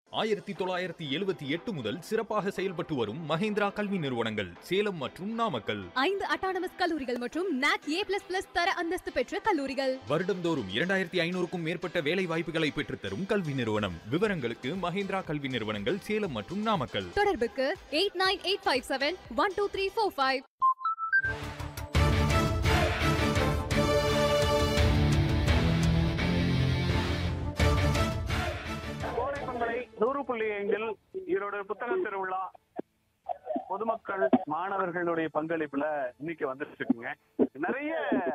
ஆயிரத்தி தொள்ளாயிரத்தி எழுபத்தி எட்டு முதல் சிறப்பாக செயல்பட்டு வரும் மஹேந்திரா கல்வி நிறுவனங்கள் சேலம் மற்றும் நாமக்கல் ஐந்து அட்டானமஸ் கல்லூரிகள் மற்றும் நாக் ஏ பிளஸ் பிளஸ் தர அந்தஸ்து பெற்ற கல்லூரிகள் வருடந்தோறும் இரண்டாயிரத்தி ஐநூறுக்கும் மேற்பட்ட வேலை வாய்ப்புகளை பெற்றுத்தரும் கல்வி நிறுவனம் விவரங்களுக்கு மஹேந்திரா கல்வி நிறுவனங்கள் சேலம் மற்றும் நாமக்கல் தொடர்புக்கு eight nine eight five seven one two three four five கோடைப்பங்களை நூறு புள்ளி ஐந்தில் ஈரோடு புத்தக திருவிழா பொதுமக்கள் மாணவர்களுடைய பங்களிப்புல இன்னைக்கு வந்துட்டு இருக்குங்க நிறைய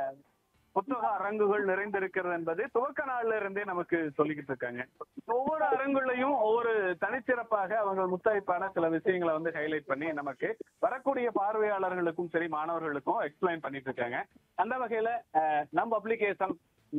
புத்தக அரங்குகள் நிறைந்திருக்கிறது என்பது துவக்க நாள்ல இருந்தே நமக்கு சொல்லிக்கிட்டு இருக்காங்க ஒவ்வொரு அரங்குலையும் ஒவ்வொரு தனிச்சிறப்பாக அவங்க முத்தாய்ப்பான சில விஷயங்களை வந்து ஹைலைட் பண்ணி நமக்கு வரக்கூடிய பார்வையாளர்களுக்கும் சரி மாணவர்களுக்கும் எக்ஸ்பிளைன் பண்ணிட்டு இருக்காங்க அந்த வகையில அஹ், நம்ம அப்ளிகேஷன்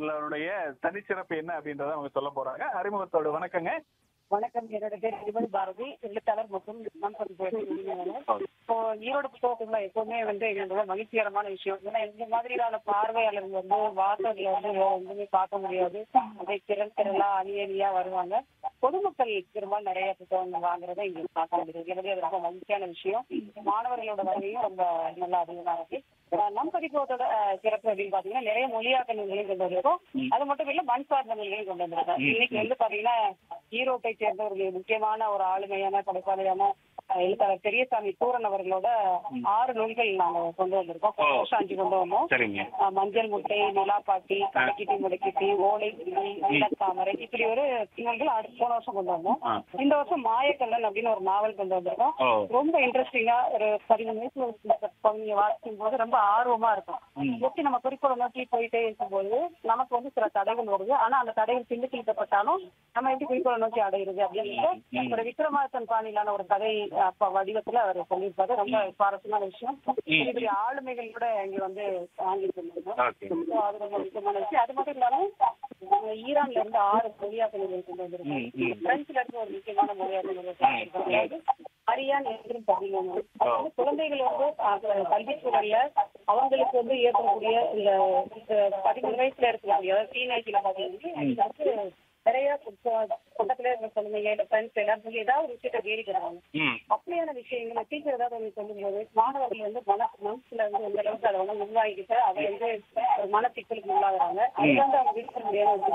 தனிச்சிறப்பு என்ன அப்படின்றத அவங்க சொல்ல போறாங்க அறிமுகத்தோட வணக்கங்க வணக்கம் என்னோட பேர் விமல் பாரதி எழுத்தாளர் மற்றும் நண்பன் பேர் இப்போ ஈரோடு புத்தகத்துல எப்பவுமே வந்து எங்களோட மகிழ்ச்சிகரமான விஷயம் ஏன்னா இந்த மாதிரியான பார்வையாளர்கள் வந்து வாசல்ல வந்து வேற எங்குமே பார்க்க முடியாது அதை திரள் திரளா அணி அணியா வருவாங்க பொதுமக்கள் பெரும்பாலும் நிறைய புத்தகங்கள் வாங்குறதை இங்க பார்க்க முடியுது எனவே அது ரொம்ப மகிழ்ச்சியான விஷயம் மாணவர்களோட வருகையும் ரொம்ப நல்லா அதிகமா இருக்கு அஹ் நம் பதிப்பகத்தோட அஹ், சிறப்பு அப்படின்னு பாத்தீங்கன்னா நிறைய மொழியாக்க நூல்களையும் கொண்டு வந்திருக்கோம் அது மட்டும் இல்ல மண் சார்ந்த நூல்களையும் கொண்டு வந்திருக்கோம் இன்னைக்கு வந்து பாத்தீங்கன்னா ஈரோட்டை சேர்ந்த ஒரு முக்கியமான ஒரு ஆளுமையான படைப்பாளையான அஹ், எழுத்தாளர் பெரியசாமி சூரன் அவர்களோட ஆறு நூல்கள் நாங்க கொண்டு வந்திருக்கோம் போன வருஷம் அஞ்சு கொண்டு வந்தோம் சரிங்க அஹ், மஞ்சள் முட்டை நிலாப்பாட்டி கடைக்கிட்டி முடைக்கிட்டி ஓலை கிளி நீலத்தாமரை இப்படி ஒரு நூல்கள் அடுத்த போன வருஷம் கொண்டு வந்தோம் ஆ. இந்த வருஷம் மாயக்கல்லன் அப்படின்னு ஒரு நாவல் கொண்டு வந்திருக்கோம் ஓ ரொம்ப இன்ட்ரெஸ்டிங்கா ஒரு பதிமூணு வயசுல இருக்கிற குழந்தைங்க வாசிக்கும் போது ரொம்ப ஆர்வமா இருக்கும் எப்படி நம்ம குறிக்கோளை நோக்கி போயிட்டே இருக்கும்போது நமக்கு வந்து சில தடைகள் வருது ஆனா அந்த தடைகள் பின்னுக்கிட்டப்பட்டாலும் நம்ம எப்படி குறிக்கோளை நோக்கி அடையிறது அப்படின்னு ஒரு விக்ரமாதித்தன் பாணியிலான ஒரு கதை அப்ப வடிவத்துல அவர் சொல்லியிருப்பாரு ரொம்ப சுவாரஸ்யமான விஷயம் பெரிய பெரிய ஆளுமைகள் கூட இங்க வந்து வாங்கிட்டு இருந்தாங்க ஓகே So, அது ரொம்ப முக்கியமான விஷயம் அது மட்டும் இல்லாம நாங்க ஈரான்ல இருந்து ஆறு மொழியாக்க நிலையம் கொண்டு வந்திருக்கோம் பிரெஞ்சுல இருந்து ஒரு முக்கியமான மொழியாக்க நிலையம் அதாவது அரியான் என்றும் பதினொன்று அதாவது குழந்தைகள் வந்து அஹ், கல்வி சூழல்ல அவங்களுக்கு வந்து ஏற்படக்கூடிய இந்த இந்த பதிமூணு வயசுல இருக்கக்கூடிய அதாவது டீனேஜ்ல பாத்தீங்கன்னா இது வந்து நிறைய பு- பக்கத்துல இருக்க குழந்தைங்க இல்ல ஃப்ரெண்ட்ஸ் எல்லாரும் சொல்லி ஏதாவது ஒரு விஷயத்த கேட்டுக்கிறாங்க ம் அப்படியான விஷயங்களை டீச்சர் ஏதாவது ஒன்று சொல்லும்போது மாணவர்கள் வந்து மன மனசுல வந்து எந்த அளவுக்கு அதை வந்து உள்வாங்கிக்கிட்டு அதை வந்து ஒரு மன சிக்கலுக்கு உள்ளாகுறாங்க அது வந்து அவங்க விருப்ப முடியாத ஒரு